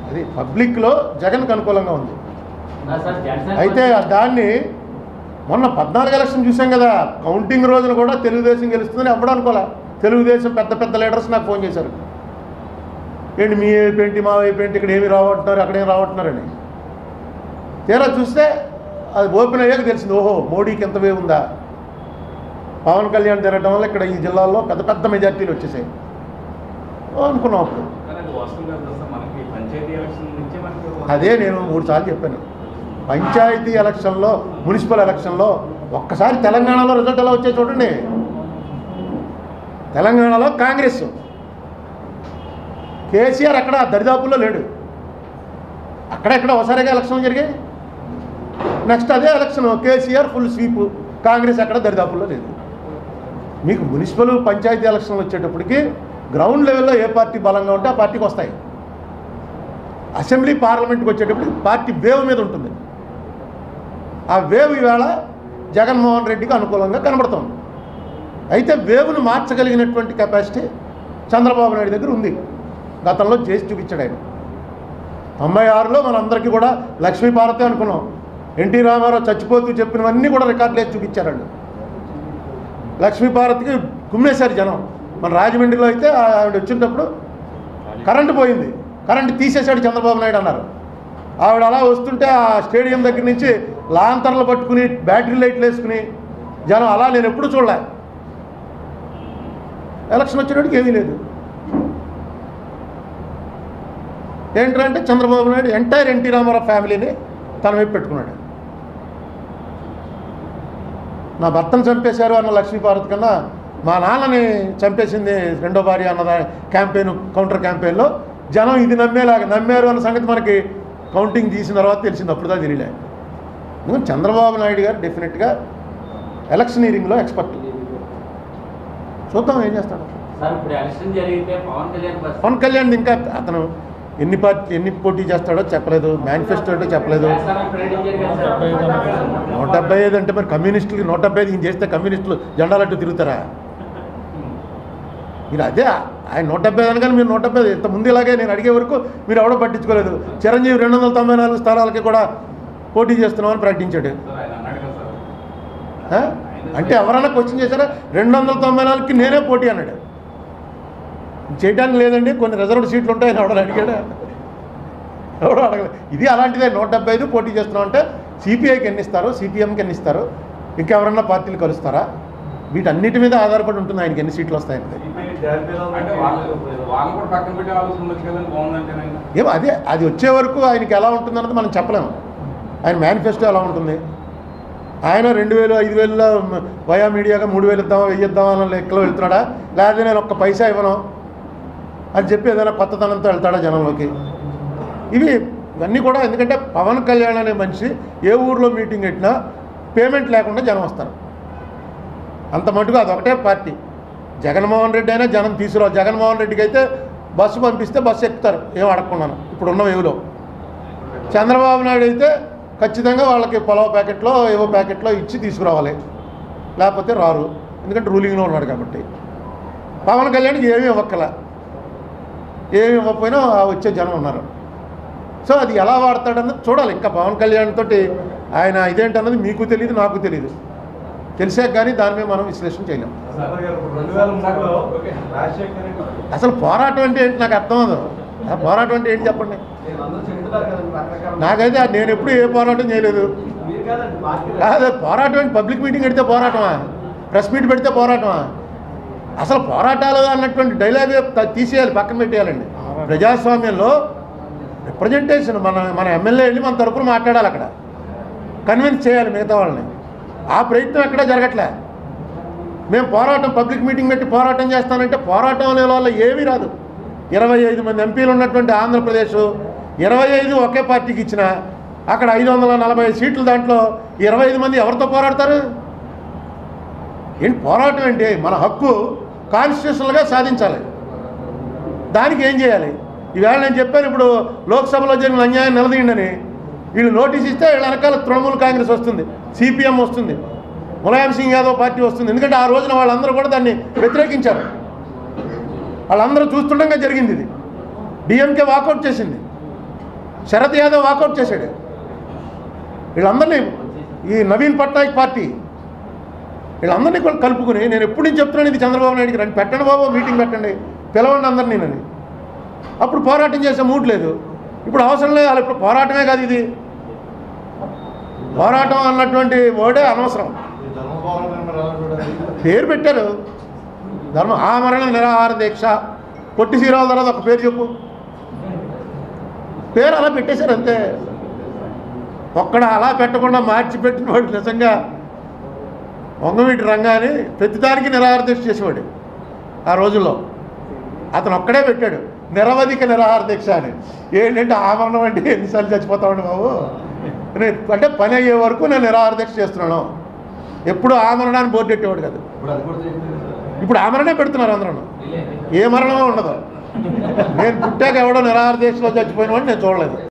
అది పబ్లిక్లో జగన్కి అనుకూలంగా ఉంది సార్ జనసేన అయితే దాన్ని మొన్న పద్నాలుగు ఎలక్షన్ చూసాం కదా కౌంటింగ్ రోజున కూడా తెలుగుదేశం గెలుస్తుందని ఎప్పుడు అనుకోలే తెలుగుదేశం పెద్ద పెద్ద లీడర్స్ నాకు ఫోన్ చేశారు ఏంటి మీ వైపు ఏంటి మా వైపు ఏంటి ఇక్కడ ఏమి రావట్టున్నారు అక్కడ ఏమి రావట్టున్నారని తీరా చూస్తే అది ఓపెన్ అయ్యాక తెలిసింది ఓహో మోడీకి ఎంత వే ఉందా పవన్ కళ్యాణ్ తిరగడం వల్ల ఇక్కడ ఈ జిల్లాల్లో పెద్ద పెద్ద మెజార్టీలు వచ్చేసాయి ఓ అనుకున్నాం అప్పుడు కానీ అది వస్తుంది కదా సార్ మనకి పంచాయతీ ఎలక్షన్ నుంచే మనకి అదే నేను మూడు సార్లు చెప్పాను పంచాయతీ ఎలక్షన్లో మున్సిపల్ ఎలక్షన్లో ఒక్కసారి తెలంగాణలో రిజల్ట్ ఎలా వచ్చాయి చూడండి తెలంగాణలో కాంగ్రెస్ కేసీఆర్ అక్కడ దరిదాపుల్లో లేడు అక్కడెక్కడ ఒకసారిగా ఎలక్షన్ జరిగాయి నెక్స్ట్ అదే election KCR full sweep Congress ఎక్కడ దరిదాపుల్లో లేదు మీకు మున్సిపల్ పంచాయతీ ఎలక్షన్లు వచ్చేటప్పటికి గ్రౌండ్ లెవెల్లో ఏ పార్టీ బలంగా ఉంటే ఆ పార్టీకి వస్తాయి అసెంబ్లీ పార్లమెంట్కి వచ్చేటప్పుడు పార్టీ వేవ్ మీద ఉంటుంది ఆ వేవ్ ఈవేళ జగన్మోహన్ రెడ్డికి అనుకూలంగా కనబడుతోంది అయితే వేవ్ను మార్చగలిగినటువంటి కెపాసిటీ చంద్రబాబు నాయుడు దగ్గర ఉంది గతంలో చేసి చూపించాడు ఆయన తొంభై ఆరులో మనందరికీ కూడా లక్ష్మీపార్వతి అనుకున్నాం ఎన్టీ రామారావు చచ్చిపోతూ చెప్పినవన్నీ కూడా రికార్డులు వేసి చూపించారండి లక్ష్మీపార్వతికి గుమ్మేశారు జనం మన రాజమండ్రిలో అయితే ఆవిడ వచ్చినప్పుడు కరెంటు పోయింది కరెంటు తీసేశాడు చంద్రబాబు నాయుడు అన్నారు ఆవిడ అలా వస్తుంటే ఆ స్టేడియం దగ్గర నుంచి లాంతర్లు పట్టుకుని బ్యాటరీ లైట్లు వేసుకుని జనం అలా నేను ఎప్పుడు చూడలే ఎలక్షన్ వచ్చేటప్పటికి ఏమీ లేదు ఏంటంటే చంద్రబాబు నాయుడు ఎంటైర్ ఎన్టీ రామారావు ఫ్యామిలీని తన వైపు పెట్టుకున్నాడు నా భర్తను చంపేశారు అన్న లక్ష్మీపార్వతి కన్నా మా నాన్నని చంపేసింది రెండో భార్య అన్న క్యాంపెయిన్ కౌంటర్ క్యాంపెయిన్లో జనం ఇది నమ్మేలాగా నమ్మారు అన్న సంగతి మనకి కౌంటింగ్ తీసిన తర్వాత తెలిసింది అప్పుడు దాకా తెలియలే ఎందుకంటే చంద్రబాబు నాయుడు గారు డెఫినెట్గా ఎలక్షనీరింగ్లో ఎక్స్పర్ట్ చూద్దాం ఏం చేస్తాడు సార్ ఇప్పుడు ఎలక్షన్ జరిగితే పవన్ కళ్యాణ్ బస్ పవన్ కళ్యాణ్ ఇంకా అతను ఎన్ని పార్టీ ఎన్ని పోటీ చేస్తాడో చెప్పలేదు మేనిఫెస్టో అంటే చెప్పలేదు చేస్తారని ప్రకటించారు కదా సార్ నూట డెబ్బై ఐదు అంటే మరి కమ్యూనిస్టులు నూట డెబ్బై ఐదు ఈయన చేస్తే కమ్యూనిస్టులు జెండాలట్టు తిరుగుతారా మీరు అదే ఆయన నూట డెబ్బై ఐదు అనగానే మీరు నూట డెబ్బై ఐదు ఇంత ముందు ఇలాగే నేను అడిగే వరకు మీరు ఎవడో పట్టించుకోలేదు చిరంజీవి రెండు వందల తొంభై నాలుగు స్థానాలకి కూడా పోటీ చేస్తున్నామని ప్రకటించాడు సార్ ఆయన అన్నాడు కదా సార్ ఆ? అంటే ఎవరైనా క్వశ్చన్ చేశారా రెండు వందల తొంభై నాలుగుకి నేనే పోటీ అన్నాడు చేయడానికి లేదండి కొన్ని రిజర్వ్డ్ సీట్లు ఉంటాయని ఎవడో అడిగాడు ఎవడో అడగలేదు ఇది అలాంటిదే నూట డెబ్బై ఐదు పోటీ చేస్తున్నాం అంటే సిపిఐకి ఎన్ని ఇస్తారు సిపిఎంకి ఎన్ని ఇస్తారు ఇంకెవరన్నా పార్టీలు కలుస్తారా వీటన్నిటి మీద ఆధారపడి ఉంటుంది ఆయనకి ఎన్ని సీట్లు వస్తాయనేది అంటే వాళ్ళు వాళ్ళు కూడా పక్కన పెట్టి ఆలోచన ఉండొచ్చు కదండి బాగుందంటే ఆయన ఏమో అదే అది వచ్చే వరకు ఆయనకి ఎలా ఉంటుందన్నది మనం చెప్పలేము ఆయన మేనిఫెస్టో ఎలా ఉంటుంది ఆయన రెండు వేలు ఐదు వేలలో వయా మీడియాగా మూడు వేలు ఇద్దామా వెయ్యి ఇద్దామా అన్న లెక్కలో వెళ్తున్నాడా లేకపోతే నేను ఒక్క పైసా ఇవ్వను అని చెప్పి ఏదైనా కొత్తదనంతో వెళ్తాడా జనంలోకి ఇవి ఇవన్నీ కూడా ఎందుకంటే పవన్ కళ్యాణ్ అనే మనిషి ఏ ఊర్లో మీటింగ్ పెట్టినా పేమెంట్ లేకుండా జనం వస్తారు అంత మటుకు అదొకటే పార్టీ జగన్మోహన్ రెడ్డి అయినా జనం తీసుకురా జగన్మోహన్ రెడ్డికి అయితే బస్సు పంపిస్తే బస్సు ఎక్కుతారు ఏం అడగకున్నాను ఇప్పుడు ఉన్న వేవులో చంద్రబాబు నాయుడు అయితే ఖచ్చితంగా వాళ్ళకి పొలవ ప్యాకెట్లో ఏవో ప్యాకెట్లో ఇచ్చి తీసుకురావాలి లేకపోతే రారు ఎందుకంటే రూలింగ్లో ఉన్నాడు కాబట్టి పవన్ కళ్యాణ్కి ఏమీ ఇవ్వక్కల ఏమి ఇవ్వకపోయినా ఆ వచ్చే జనం ఉన్నారు సో అది ఎలా వాడతాడన్నది చూడాలి ఇంకా పవన్ కళ్యాణ్ తోటి ఆయన ఇదేంటన్నది మీకు తెలియదు నాకు తెలియదు తెలిసాక కానీ దాని మీద మనం విశ్లేషణ చేయలేం రెండు వేల మూడులో రాజశేఖర్ రెడ్డి అసలు పోరాటం అంటే ఏంటి నాకు అర్థం అవ్వదు ఆ పోరాటం అంటే ఏంటి చెప్పండి నేను అందరూ చెప్తున్నారు కదండి రకరకాల నాకైతే నేను ఎప్పుడు ఏ పోరాటం చేయలేదు మీరు కాదండి పార్టీ కాదు పోరాటం అంటే పబ్లిక్ మీటింగ్ పెడితే పోరాటమా ప్రెస్ మీట్ పెడితే పోరాటమా అసలు పోరాటాలు అన్నటువంటి డైలాగ్ తీసేయాలి పక్కన పెట్టేయాలండి ప్రజాస్వామ్యంలో రిప్రజెంటేషన్ మన మన ఎమ్మెల్యే వెళ్ళి మన తరపున మాట్లాడాలి అక్కడ కన్విన్స్ చేయాలి మిగతా వాళ్ళని ఆ ప్రయత్నం ఎక్కడా జరగట్లే మేము పోరాటం పబ్లిక్ మీటింగ్ పెట్టి పోరాటం చేస్తానంటే పోరాటం అనే వల్ల ఏమీ రాదు ఇరవై ఐదు మంది ఎంపీలు ఉన్నటువంటి ఆంధ్రప్రదేశ్ ఇరవై ఐదు ఒకే పార్టీకి ఇచ్చిన అక్కడ ఐదు వందల నలభై సీట్లు దాంట్లో ఇరవై ఐదు మంది ఎవరితో పోరాడతారు ఏంటి పోరాటం ఏంటి మన హక్కు కాన్స్టిట్యూషనల్గా సాధించాలి దానికి ఏం చేయాలి ఈవేళ నేను చెప్పాను ఇప్పుడు లోక్సభలో జరిగిన అన్యాయం నిలదీయండి వీళ్ళు నోటీస్ ఇస్తే వీళ్ళ వెనకాల తృణమూల్ కాంగ్రెస్ వస్తుంది సిపిఎం వస్తుంది ములాయం సింగ్ యాదవ్ పార్టీ వస్తుంది ఎందుకంటే ఆ రోజున వాళ్ళందరూ కూడా దాన్ని వ్యతిరేకించారు వాళ్ళందరూ చూస్తుండగా జరిగింది ఇది డిఎంకే వాకౌట్ చేసింది శరత్ యాదవ్ వాకౌట్ చేశాడు వీళ్ళందరినీ ఈ నవీన్ పట్నాయక్ పార్టీ వీళ్ళందరినీ కూడా కలుపుకుని నేను ఎప్పటి నుంచి చెప్తున్నాను ఇది చంద్రబాబు నాయుడికి రండి పెట్టండి బాబు మీటింగ్ పెట్టండి పిలవండి అందరినీ నేను అప్పుడు పోరాటం చేసే మూడ్ లేదు ఇప్పుడు అవసరం లేదు అలా ఇప్పుడు పోరాటమే కాదు ఇది పోరాటం అన్నటువంటి వర్డే అనవసరం పేరు పెట్టారు ధర్మ ఆమరణ నిరాహార దీక్ష పొట్టి శ్రీరావు తర్వాత ఒక పేరు చెప్పు పేరు అలా పెట్టేశారు అంతే ఒక్కడ అలా పెట్టకుండా మార్చి పెట్టిన వాడు నిజంగా వంగవీటి రంగాన్ని ప్రతిదానికి నిరాహార దీక్ష చేసేవాడు ఆ రోజుల్లో అతను ఒక్కడే పెట్టాడు నిరవధిక నిరాహార దీక్ష అని ఏంటంటే ఆమరణం అంటే ఎన్నిసార్లు చచ్చిపోతామండి బాబు నేను అంటే పని అయ్యే వరకు నేను నిరాహార దీక్ష చేస్తున్నాను ఎప్పుడు ఆమరణాన్ని బోర్డు పెట్టేవాడు కాదు ఇప్పుడు ఆమరణే పెడుతున్నారు అందరూ ఏ మరణమో ఉండదు నేను పుట్టాక ఎవడో నిరాహార దీక్షలో చచ్చిపోయిన వాడిని నేను చూడలేదు